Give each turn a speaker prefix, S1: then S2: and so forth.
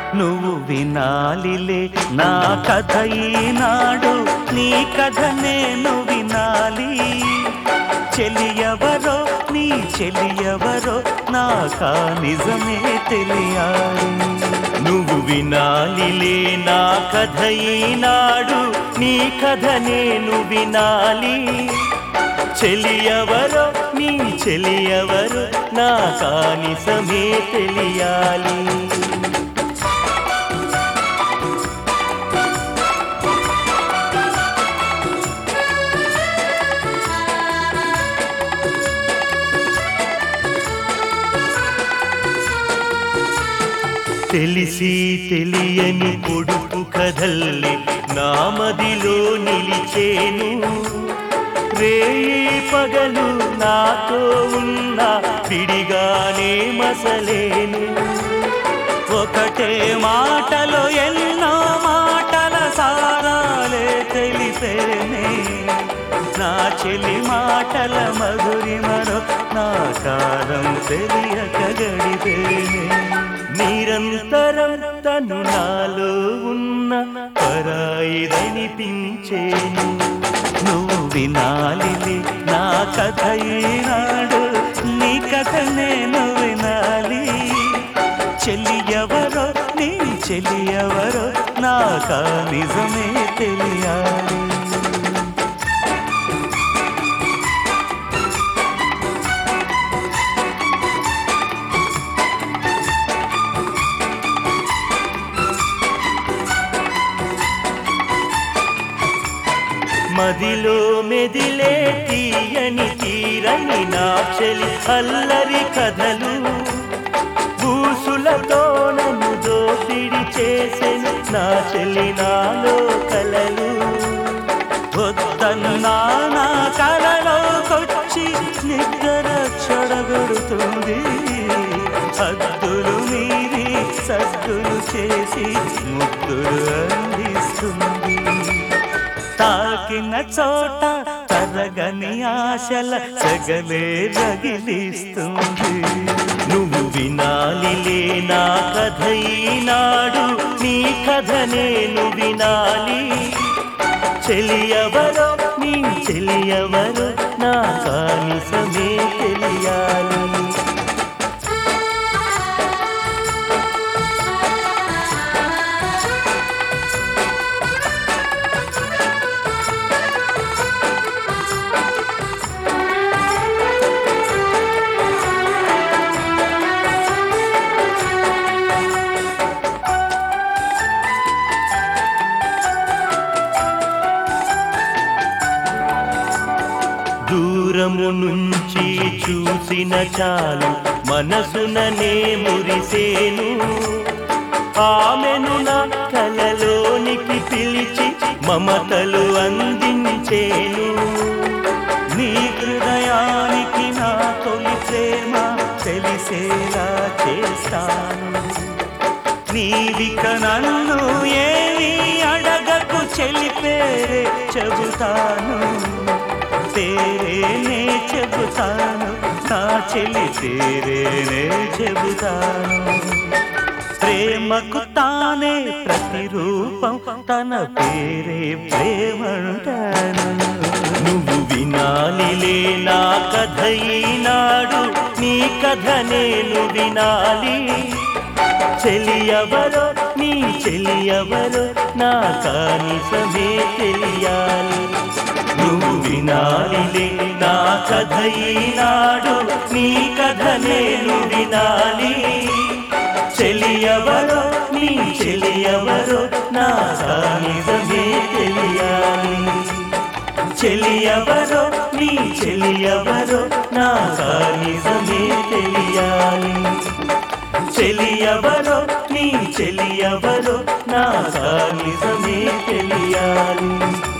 S1: నువ్వు వినాలిలే నా కథ ఈనాడు నీ కథ నేను వినాలి చెలియవరో నీ చెలియవరో నాకా నిజమే తెలియాలి నువ్వు వినాలిలే నా కథ ఈనాడు నీ కథ నేను వినాలి చెలియవరో నీ చెలియవరో నాకా నిజమే తెలియాలి తెలిసి తెలియని పొడుపు కథల్లి నామదిలో నిలిచేను రేయి పగలు నాతో ఉన్న విడిగానే మసలేను ఒకటే మాటలో ఎన్నో మాటల సారాలే తెలిపేనే నా చెలి మాటల మధురిమరో నా కారం తెలియక గడిపేనే నిరంతరం తను నాలో ఉన్న పరాయిదనిపించేను నువ్వు వినాలిలే నా కథ ఈనాడు నీ కథ నేను వినాలి చెల్లి ఎవరో నీ చెల్లి ఎవరో నాకా నిజమే తెలియాలి మదిలో మెదిలే తీయని తీరని నా చెలి అల్లరి కథలు బూసులతో నన్ను దోపిడి చేసెను నా చెల్లి నాలో కలలు వద్దన్నా నా కలలోకొచ్చి నిద్ర చెడగొడుతుంది హద్దులు మీరి సద్దులు చేసి ముద్దులు అందిస్తుంది తాకిన చోట తరగని ఆశల సగలే రగిలిస్తుంది నువ్వు వినాలిలే నా కథ ఈనాడు నీ కథ నేను వినాలి చెలియవరో నీ చెలియవరో నా కానిసమే తెలియాలి దూరము నుంచి చూసిన చాలు మనసుననే మురిసేను ఆమెను నా కలలోనికి పిలిచి మమతలు అందించేను నీ హృదయానికి నా తొలి ప్రేమ తెలిసేలా చేస్తాను నీవిక నన్ను ఏమి అడగకు చెలిపేరే చెబుతాను తేరేనే చెబుతాను నా చెల్లి తేరేనే చెబుతాను ప్రేమకు తానే ప్రతిరూపం తన పేరే ప్రేమంటాను నువ్వు వినాలిలే నా కథ ఈనాడు నీ కథ నేను వినాలి చెలియవరో నీ చెలియవరో నా కానిసమే తెలియాలి నువ్వు వినాలిలే నా కథ ఈనాడు నీ కథ నేను వినాలి చెలియవరో నీ చెలియవరో నా కానిసమే తెలియాలి చెలియవరో నీ చెలియవరో నా కానిసమే తెలియాలి చెలియవరో నీ చెలియవరో నా నిజమే తెలియాలి